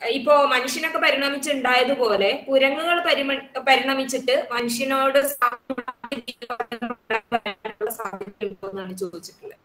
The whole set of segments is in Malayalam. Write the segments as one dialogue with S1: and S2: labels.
S1: ഇപ്പോ മനുഷ്യനൊക്കെ പരിണമിച്ചുണ്ടായതുപോലെ കുരങ്ങുകൾ പരിമ പരിണമിച്ചിട്ട് മനുഷ്യനോട് സാധ്യതയുണ്ടോ എന്നാണ് ചോദിച്ചിട്ടുള്ളത്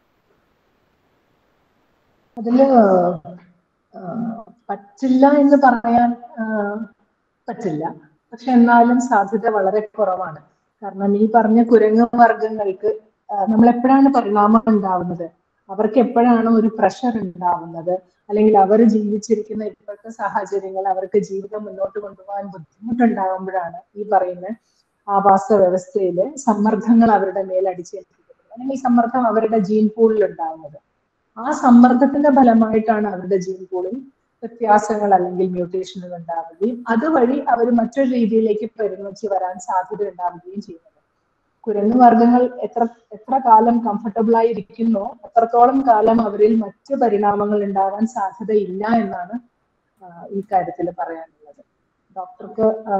S2: അതില് ആ, പറ്റില്ല എന്ന് പറയാൻ ആ, പറ്റില്ല പക്ഷെ എന്നാലും സാധ്യത വളരെ കുറവാണ് കാരണം ഈ പറഞ്ഞ കുരങ്ങ് വർഗങ്ങൾക്ക് നമ്മൾ എപ്പോഴാണ് പരിണാമം ഉണ്ടാവുന്നത് അവർക്ക് എപ്പോഴാണ് ഒരു പ്രഷർ ഉണ്ടാവുന്നത് അല്ലെങ്കിൽ അവർ ജീവിച്ചിരിക്കുന്ന ഇപ്പോഴത്തെ സാഹചര്യങ്ങൾ അവർക്ക് ജീവിതം മുന്നോട്ട് കൊണ്ടുപോകാൻ ബുദ്ധിമുട്ടുണ്ടാകുമ്പോഴാണ് ഈ പറയുന്ന ആവാസ വ്യവസ്ഥയില് സമ്മർദ്ദങ്ങൾ അവരുടെ മേൽ അടിച്ചേൽപ്പിക്കുന്നത് അല്ലെങ്കിൽ സമ്മർദ്ദം അവരുടെ ജീൻ പൂളിൽ ഉണ്ടാവുന്നത് ആ സമ്മർദ്ദത്തിന്റെ ഫലമായിട്ടാണ് അവരുടെ ജീൻ പൂളിൽ വ്യത്യാസങ്ങൾ അല്ലെങ്കിൽ മ്യൂട്ടേഷനുകൾ ഉണ്ടാവുകയും അതുവഴി അവർ മറ്റൊരു രീതിയിലേക്ക് പരിണമിച്ച് വരാൻ സാധ്യത ഉണ്ടാവുകയും ചെയ്യുന്നത് കുരങ്ങ് വർഗങ്ങൾ എത്ര എത്ര കാലം കംഫർട്ടബിൾ ആയി ഇരിക്കുന്നോ അത്രത്തോളം കാലം അവരിൽ മറ്റ് പരിണാമങ്ങൾ ഉണ്ടാവാൻ സാധ്യതയില്ല എന്നാണ് ആ, ഈ കാര്യത്തിൽ പറയാനുള്ളത് ഡോക്ടർക്ക് ആ,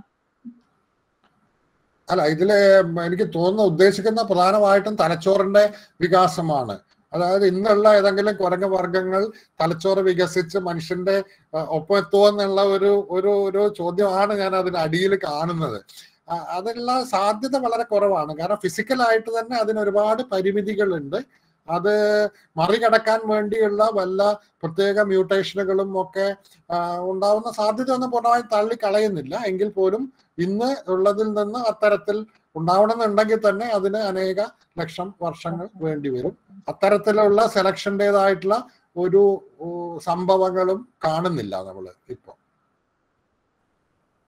S3: അല്ല ഇതില് എനിക്ക് തോന്നുന്ന ഉദ്ദേശിക്കുന്ന പ്രധാനമായിട്ടും തലച്ചോറിന്റെ വികാസമാണ് അതായത് ഇന്നുള്ള ഏതെങ്കിലും കുരങ്ങ വർഗങ്ങൾ തലച്ചോറ് വികസിച്ച് മനുഷ്യന്റെ ആ, ഒപ്പം എത്തുമോ എന്നുള്ള ഒരു ഒരു ഒരു ചോദ്യമാണ് ഞാൻ അതിന് അടിയിൽ കാണുന്നത് ആ, അതിനുള്ള സാധ്യത വളരെ കുറവാണ് കാരണം ഫിസിക്കലായിട്ട് തന്നെ അതിന് ഒരുപാട് പരിമിതികളുണ്ട് അത് മറികടക്കാൻ വേണ്ടിയുള്ള വല്ല പ്രത്യേക മ്യൂട്ടേഷനുകളും ഒക്കെ ആ, ഉണ്ടാവുന്ന സാധ്യത ഒന്നും പൂർണ്ണമായും തള്ളിക്കളയുന്നില്ല എങ്കിൽ പോലും ഇന്ന് ഉള്ളതിൽ നിന്ന് അത്തരത്തിൽ ഉണ്ടാവണമെന്നുണ്ടെങ്കിൽ തന്നെ അതിന് അനേക ലക്ഷം വർഷങ്ങൾ വേണ്ടി വരും അത്തരത്തിലുള്ള സെലക്ഷൻ്റെതായിട്ടുള്ള ഒരു ഉ, സംഭവങ്ങളും കാണുന്നില്ല നമ്മൾ ഇപ്പോൾ